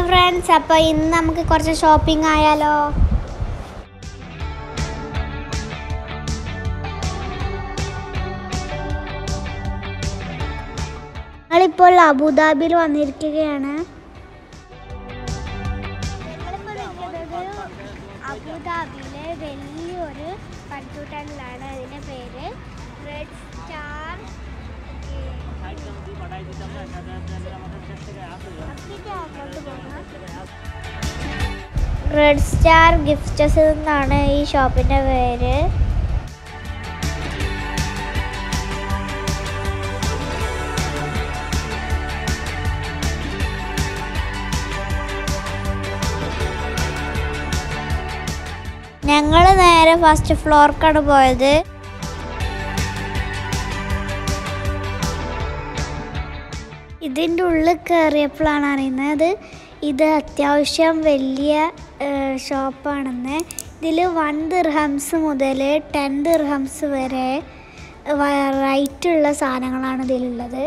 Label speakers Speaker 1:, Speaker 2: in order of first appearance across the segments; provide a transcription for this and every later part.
Speaker 1: Friends അപ്പോൾ ഇന്ന് നമുക്ക് കുറച്ച് ഷോപ്പിംഗ് ആയാലോ ഞങ്ങളിപ്പോൾ അബുദാബിയിൽ വന്നിരിക്കുകയാണ് അബുദാബിയിലെ വലിയൊരു കൺസ്യൂട്ടനിലാണ് അതിൻ്റെ പേര് red star red star gifts എന്നാണ് ഈ ഷോപ്പിൻ്റെ പേര് ഞങ്ങൾ നേരെ ഫസ്റ്റ് ഫ്ലോർക്കാണ് പോയത് ഇതിൻ്റെ ഉള്ളിൽ കയറിയപ്പോഴാണ് അറിയുന്നത് ഇത് അത്യാവശ്യം വലിയ ഷോപ്പാണെന്ന് ഇതിൽ വൺ ദിർഹംസ് മുതൽ ടെൻ ദിർഹംസ് വരെ റൈറ്റുള്ള സാധനങ്ങളാണ് ഇതിലുള്ളത്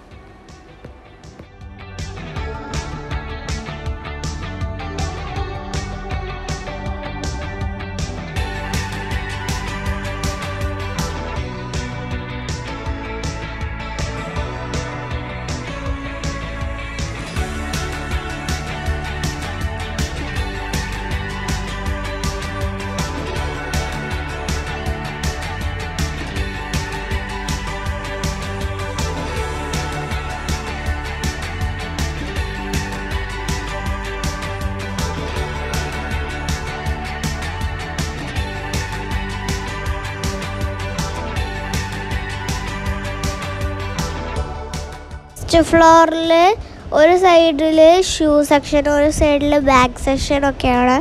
Speaker 1: ഫസ്റ്റ് ഫ്ലോറിൽ ഒരു സൈഡിൽ ഷൂ സെക്ഷൻ ഒരു സൈഡിൽ ബാഗ് സെക്ഷൻ ഒക്കെയാണ്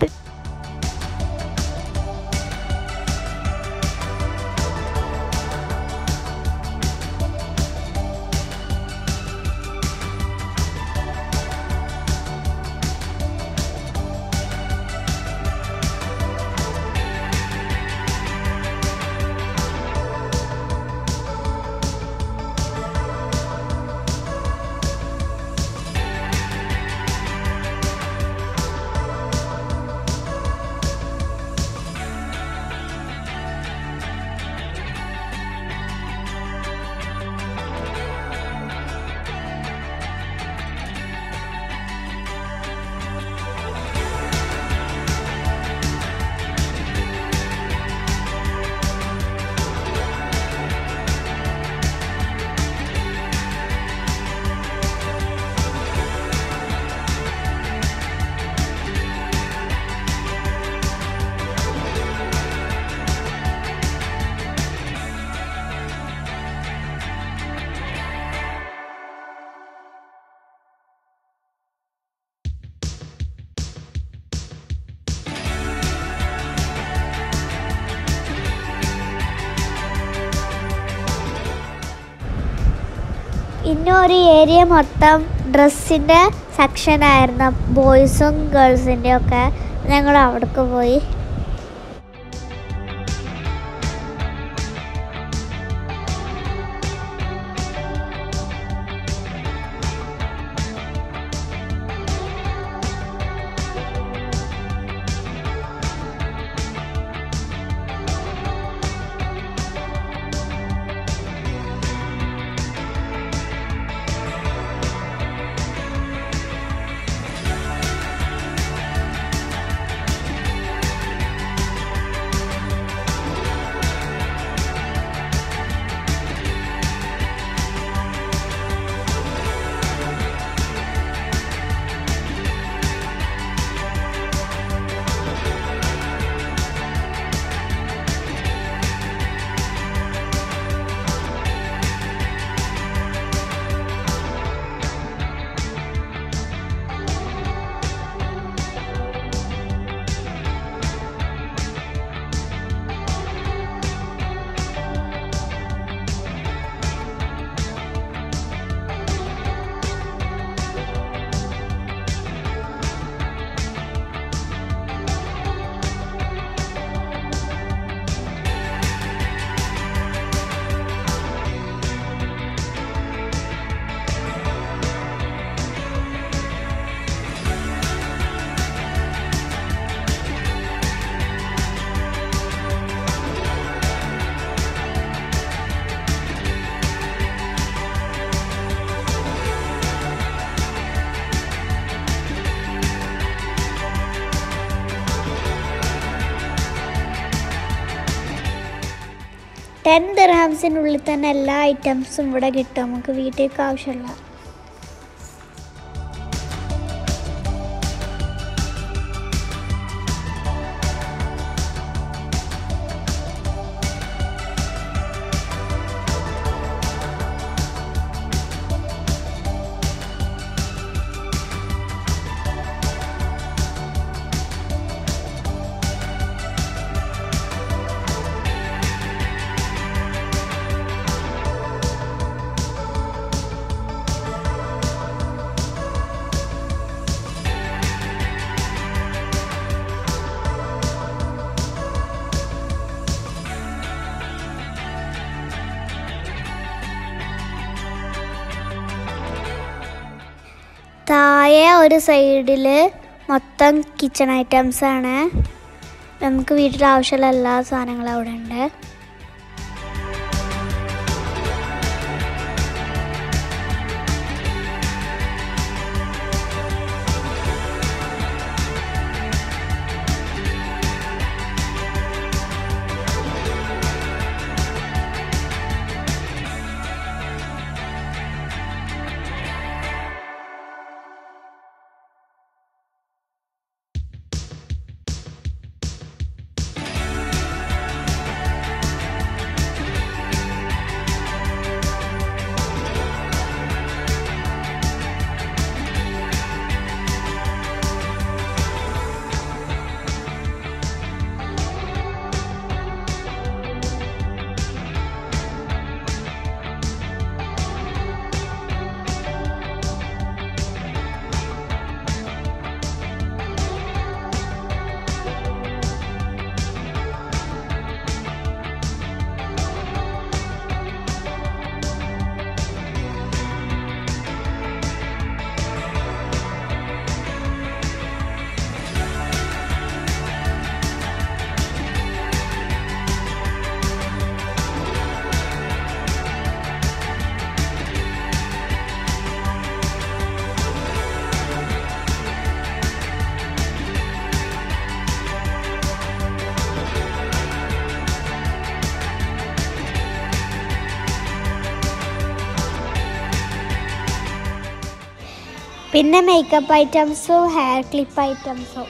Speaker 1: ഇന്നൊരു ഏരിയ മൊത്തം ഡ്രസ്സിൻ്റെ സെക്ഷനായിരുന്നു ബോയ്സും ഗേൾസിൻ്റെ ഒക്കെ ഞങ്ങൾ അവിടേക്ക് പോയി ടെൻ ദിർഹാംസിനുള്ളിൽ തന്നെ എല്ലാ ഐറ്റംസും ഇവിടെ കിട്ടും നമുക്ക് വീട്ടിലേക്ക് ആവശ്യമുള്ള താഴെ ഒരു സൈഡിൽ മൊത്തം കിച്ചൺ ഐറ്റംസ് ആണ് നമുക്ക് വീട്ടിൽ ആവശ്യമുള്ള എല്ലാ സാധനങ്ങളും അവിടെ ഉണ്ട് പിന്നെ മേക്കപ്പ് ഐറ്റംസും ഹെയർ ക്ലിപ്പ് ഐറ്റംസും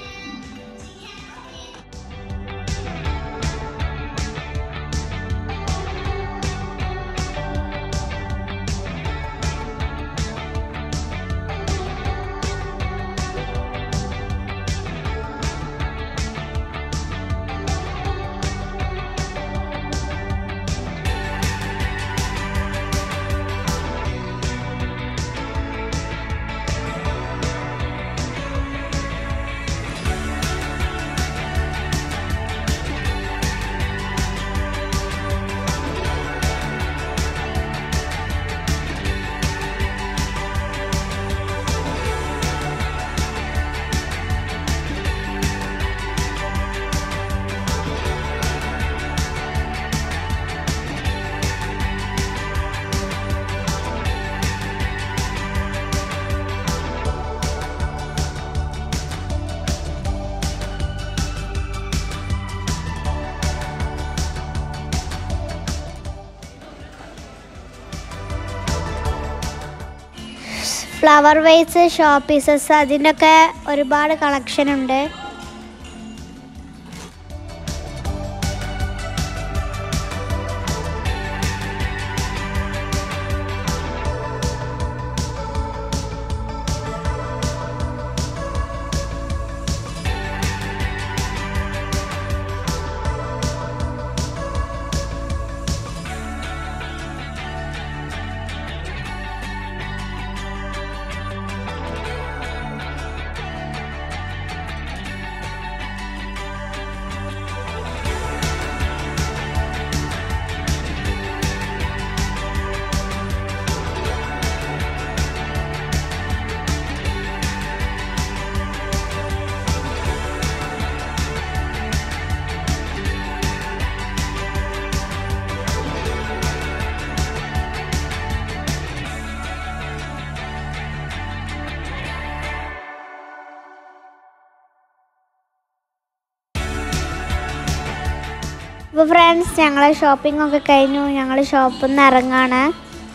Speaker 1: ഫ്ലവർ വൈസ് ഷോ പീസസ് അതിൻ്റെയൊക്കെ ഒരുപാട് കളക്ഷൻ ഉണ്ട് അപ്പോൾ ഫ്രണ്ട്സ് ഞങ്ങളെ ഷോപ്പിംഗ് ഒക്കെ കഴിഞ്ഞു ഞങ്ങൾ ഷോപ്പിൽ നിന്ന് ഇറങ്ങാണ്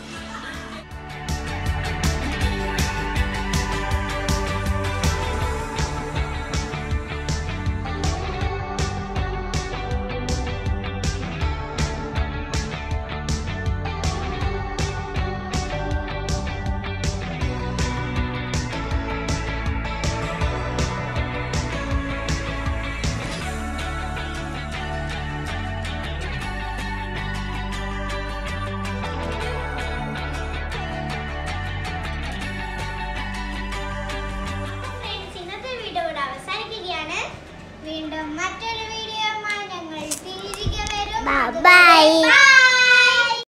Speaker 2: ഇന്നത്തെ വീഡിയോ ഇവിടെ അവസാനിക്കുകയാണ് വീണ്ടും മറ്റൊരു വീഡിയോ ഞങ്ങൾ തിരികെ വരും
Speaker 1: Bye bye.
Speaker 2: Bye.